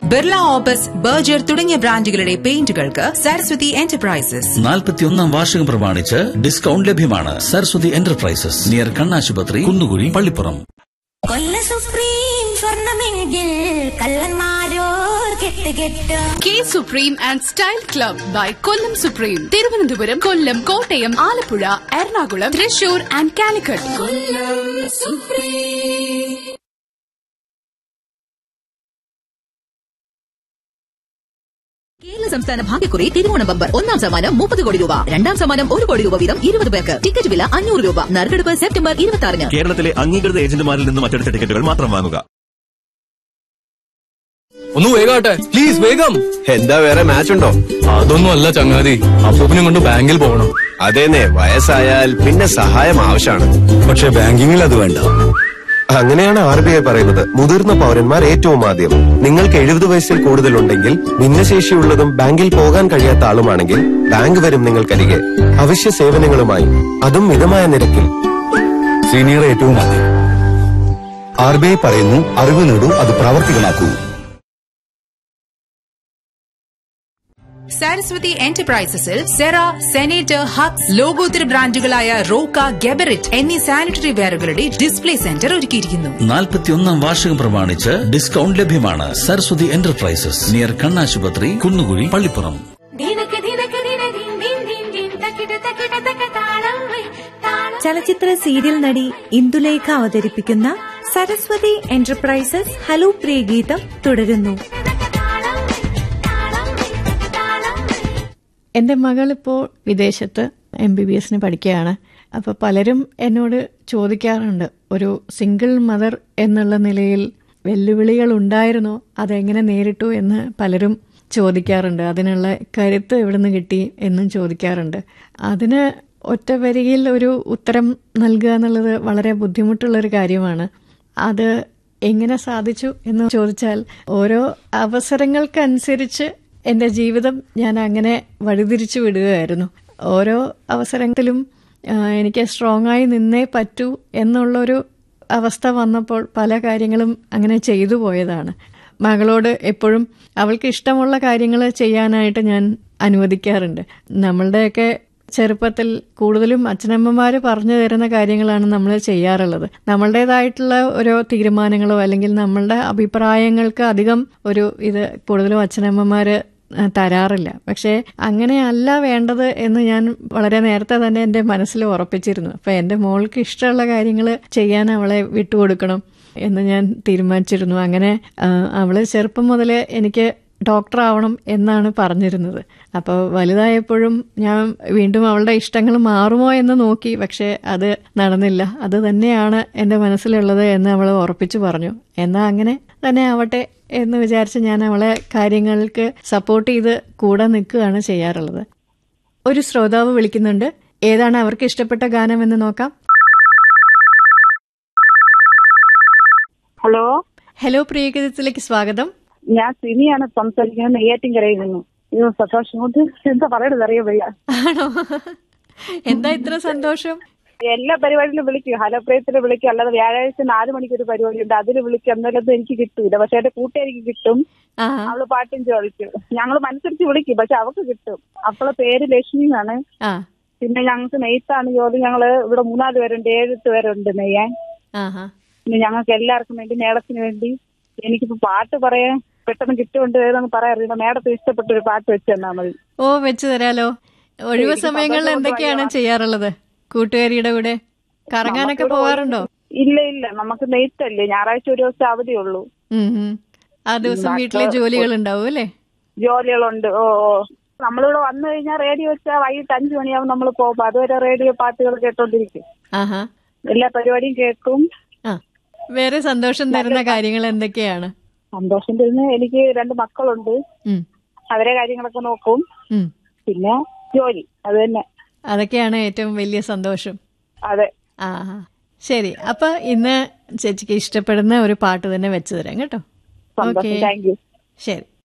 Birla opus Berger തുടങ്ങിയ ബ്രാൻഡുകളുടെ പെയിന്റുകൾക്ക് Saraswati enterprises നാൽപ്പത്തിയൊന്നാം വാർഷികം പ്രമാണിച്ച് ഡിസ്കൗണ്ട് ലഭ്യമാണ് സരസ്വതി എന്റർപ്രൈസസ് നിയർ കണ്ണാശുപത്രി കുന്നുകുഴി പള്ളിപ്പുറം കൊല്ല സുപ്രീം സ്വർണമെങ്കിൽ കള്ളന്മാരോർ കെട്ട് കെട്ട് K supreme and style club by Kollam supreme Thiruvananthapuram Kollam Kottayam Alappuzha Ernakulam Thrissur and Calicut Kerala സംസ്ഥാന ഭാഗ്യക്കുറി തിരുവോണ ബമ്പർ ഒന്നാം സമ്മാനം മുപ്പത് കോടി രൂപ രണ്ടാം സമ്മാനം ഒരു കോടി രൂപ വീതം ഇരുപത് പേർക്ക് ടിക്കറ്റ് വില അഞ്ഞൂറ് രൂപ നറുക്കെടുപ്പ് സെപ്റ്റംബർ ഇരുപത്തി ആറിന് കേരളത്തിലെ അംഗീകൃത ഏജന്റുമാരിൽ നിന്നും മറ്റെടുത്ത ടിക്കറ്റുകൾ മാത്രം വാങ്ങുക ഒന്ന് വേഗാട്ടെ പ്ലീസ് വേഗം എന്താ വേറെ മാച്ച് ഉണ്ടോ അതൊന്നും അല്ല ചങ്ങാതി അപ്പൂപ്പിനെ കൊണ്ട് ബാങ്കിൽ പോകണം അതേനെ വയസ്സായാൽ പിന്നെ സഹായം ആവശ്യമാണ് പക്ഷെ ബാങ്കിങ്ങിൽ അത് വേണ്ട അങ്ങനെയാണ് ആർ ബി ഐ പറയുന്നത് മുതിർന്ന പൗരന്മാർ ഏറ്റവും ആദ്യം നിങ്ങൾക്ക് എഴുപത് വയസ്സിൽ കൂടുതലുണ്ടെങ്കിൽ ഭിന്നശേഷിയുള്ളതും ബാങ്കിൽ പോകാൻ കഴിയാത്ത ആളുമാണെങ്കിൽ ബാങ്ക് വരും നിങ്ങൾക്കരികെ അവശ്യ സേവനങ്ങളുമായി അതും മിതമായ നിരക്കിൽ സീനിയർ ഏറ്റവും ആദ്യം ആർ ബി ഐ പറയുന്നു അറിവ് നേടൂ അത് പ്രാവർത്തികമാക്കൂ സരസ്വതി എന്റർപ്രൈസസിൽ സെറ സെനേറ്റർ ഹക്സ് ലോകോത്തര ബ്രാൻഡുകളായ റോക്ക ഗെബറിറ്റ് എന്നീ സാനിറ്ററി വെയറുകളുടെ ഡിസ്പ്ലേ സെന്റർ ഒരുക്കിയിരിക്കുന്നു നാൽപ്പത്തിയൊന്നാം വാർഷികം പ്രമാണിച്ച് ഡിസ്കൗണ്ട് ലഭ്യമാണ് സരസ്വതി എന്റർപ്രൈസസ് നിയർ കണ്ണാശുപത്രി കുന്നുകുഴി പള്ളിപ്പുറം ദിനക്ക് ദിനക്ക് ദിന ദിൻ ദിൻ ദിൻ ദിൻ തക്കിട തക്കിട തക്ക താളം വേ, താളം ചലച്ചിത്ര സീരിയൽ നടി ഇന്ദുലേഖ അവതരിപ്പിക്കുന്ന സരസ്വതി എന്റർപ്രൈസസ് ഹലോ പ്രിയ ഗീതം തുടരുന്നു താളം വേ, താളം വേ, താളം വേ. എൻ്റെ മകളിപ്പോൾ വിദേശത്ത് എം ബി ബി എസിന് പഠിക്കുകയാണ് അപ്പോൾ പലരും എന്നോട് ചോദിക്കാറുണ്ട് ഒരു സിംഗിൾ മദർ എന്നുള്ള നിലയിൽ വെല്ലുവിളികൾ ഉണ്ടായിരുന്നോ അതെങ്ങനെ നേരിട്ടു എന്ന് പലരും ചോദിക്കാറുണ്ട് അതിനുള്ള കരുത്ത് എവിടെ നിന്ന് കിട്ടി എന്നും ചോദിക്കാറുണ്ട് അതിന് ഒറ്റ വരിയിൽ ഒരു ഉത്തരം നൽകുക എന്നുള്ളത് വളരെ ബുദ്ധിമുട്ടുള്ളൊരു കാര്യമാണ് അത് എങ്ങനെ സാധിച്ചു എന്ന് ചോദിച്ചാൽ ഓരോ അവസരങ്ങൾക്കനുസരിച്ച് എൻ്റെ ജീവിതം ഞാൻ അങ്ങനെ വഴിതിരിച്ചു വിടുകയായിരുന്നു ഓരോ അവസരത്തിലും ആ, എനിക്ക് സ്ട്രോങ് ആയി നിന്നേ പറ്റൂ എന്നുള്ളൊരു അവസ്ഥ വന്നപ്പോൾ പല കാര്യങ്ങളും അങ്ങനെ ചെയ്തു പോയതാണ് മകളോട് എപ്പോഴും അവൾക്ക് ഇഷ്ടമുള്ള കാര്യങ്ങൾ ചെയ്യാനായിട്ട് ഞാൻ അനുവദിക്കാറുണ്ട് നമ്മളുടെയൊക്കെ ചെറുപ്പത്തിൽ കൂടുതലും അച്ഛനമ്മമാർ പറഞ്ഞു തരുന്ന കാര്യങ്ങളാണ് നമ്മൾ ചെയ്യാറുള്ളത് നമ്മളുടേതായിട്ടുള്ള ഓരോ തീരുമാനങ്ങളോ അല്ലെങ്കിൽ നമ്മളുടെ അഭിപ്രായങ്ങൾക്ക് അധികം ഒരു ഇത് കൂടുതലും അച്ഛനമ്മമാർ തരാറില്ല പക്ഷേ അങ്ങനെയല്ല വേണ്ടത് എന്ന് ഞാൻ വളരെ നേരത്തെ തന്നെ എൻ്റെ മനസ്സിൽ ഉറപ്പിച്ചിരുന്നു അപ്പം എൻ്റെ മോൾക്ക് ഇഷ്ടമുള്ള കാര്യങ്ങൾ ചെയ്യാൻ അവളെ വിട്ടുകൊടുക്കണം എന്ന് ഞാൻ തീരുമാനിച്ചിരുന്നു അങ്ങനെ ആ, അവള് ചെറുപ്പം മുതൽ എനിക്ക് ഡോക്ടർ ആവണം എന്നാണ് പറഞ്ഞിരുന്നത് അപ്പോൾ വലുതായപ്പോഴും ഞാൻ വീണ്ടും അവളുടെ ഇഷ്ടങ്ങൾ മാറുമോ എന്ന് നോക്കി പക്ഷേ അത് നടന്നില്ല അത് തന്നെയാണ് എൻ്റെ മനസ്സിലുള്ളത് എന്ന് അവൾ ഉറപ്പിച്ചു പറഞ്ഞു എന്നാൽ അങ്ങനെ തന്നെ ആവട്ടെ എന്ന് വിചാരിച്ച് ഞാൻ അവളെ കാര്യങ്ങൾക്ക് സപ്പോർട്ട് ചെയ്ത് കൂടെ നിൽക്കുകയാണ് ചെയ്യാറുള്ളത് ഒരു ശ്രോതാവ് വിളിക്കുന്നുണ്ട് ഏതാണ് അവർക്ക് ഇഷ്ടപ്പെട്ട ഗാനം എന്ന് നോക്കാം ഹലോ ഹലോ പ്രിയഗീതത്തിലേക്ക് സ്വാഗതം ഞാൻ സിനിയാണ് സംസാരിക്കുന്നത് നെയ്യാറ്റിൻകരയിൽ നിന്നും അയ്യോ സന്തോഷം കൊണ്ട് എന്താ പറയണത് അറിയാൻ വയ്യ ആണോ എന്താ ഇത്ര സന്തോഷം എല്ലാ പരിപാടിയിലും വിളിക്കും ഹലോ പ്രേയത്തിൽ വിളിക്കും അല്ലാതെ വ്യാഴാഴ്ച നാല് മണിക്ക് ഒരു പരിപാടി ഉണ്ട് അതിൽ വിളിക്കും എന്നാലൊന്നും എനിക്ക് കിട്ടൂല പക്ഷെ എന്റെ കൂട്ടുകാരിക്ക് കിട്ടും ആ അവള് പാട്ടും ചോദിക്കും ഞങ്ങൾ മനസ്സരിച്ച് വിളിക്കും പക്ഷെ അവക്ക് കിട്ടും അവളെ പേര് ലക്ഷ്മി എന്നാണ് ആ പിന്നെ ഞങ്ങൾക്ക് നെയ്ത്താണ് ജോലി ഞങ്ങള് ഇവിടെ മൂന്നാല് പേരുണ്ട് ഏഴെട്ട് പേരുണ്ട് നെയ്യാൻ ആഹാ പിന്നെ ഞങ്ങൾക്ക് എല്ലാവർക്കും വേണ്ടി മേഡത്തിന് വേണ്ടി എനിക്കിപ്പോ പാട്ട് പറയാൻ പെട്ടെന്ന് കിട്ടുകൊണ്ട് ഏതെന്ന് പറയാറില്ല മേഡത്തിന് ഇഷ്ടപ്പെട്ട ഒരു പാട്ട് വെച്ച് തന്നാ മതി ഓ വെച്ചു തരാലോ ഒഴിവ് എനിക്ക് സമയങ്ങളിൽ സന്തോഷം എന്തൊക്കെയാണ് കൊണ്ട് ചെയ്യാറുള്ളത് കൂട്ടുകാരിയുടെ കൂടെ കറങ്ങാനൊക്കെ നമുക്കിവിടെ പോവാറുണ്ടോ ഇല്ല ഇല്ല നമുക്ക് നെയ്ത്തല്ലേ ഞായറാഴ്ച ഒരു ദിവസം അവധിയുള്ളൂ ഉം, ഉം. ആ ദിവസം വീട്ടിലെ ജോലികൾ ഉണ്ടാവും അല്ലേ ജോലികളുണ്ട് ഓ ഓ നമ്മളിവിടെ വന്നു കഴിഞ്ഞാൽ റേഡിയോ വെച്ചാൽ വൈകിട്ട് അഞ്ചു മണിയാവും നമ്മൾ പോകുമ്പോ അതുവരെ റേഡിയോ പാട്ടുകൾ കേട്ടോണ്ടിരിക്കും ആഹാ എല്ലാ പരിപാടിയും കേൾക്കും ആ വേറെ സന്തോഷം തരുന്ന കാര്യങ്ങൾ എന്തൊക്കെയാണ് സന്തോഷം തരുന്ന എനിക്ക് രണ്ട് മക്കളുണ്ട് ഉം, അവരെ കാര്യങ്ങളൊക്കെ നോക്കും ഉം. പിന്നെ ജോലി അത് തന്നെ അതൊക്കെയാണ് ഏറ്റവും വലിയ സന്തോഷം അതെ ആ ശരി അപ്പൊ ഇന്ന് ചേച്ചിക്ക് ഇഷ്ടപ്പെടുന്ന ഒരു പാട്ട് തന്നെ വെച്ചു തരാം കേട്ടോ സന്തോഷം ഓക്കെ താങ്ക് യു ശരി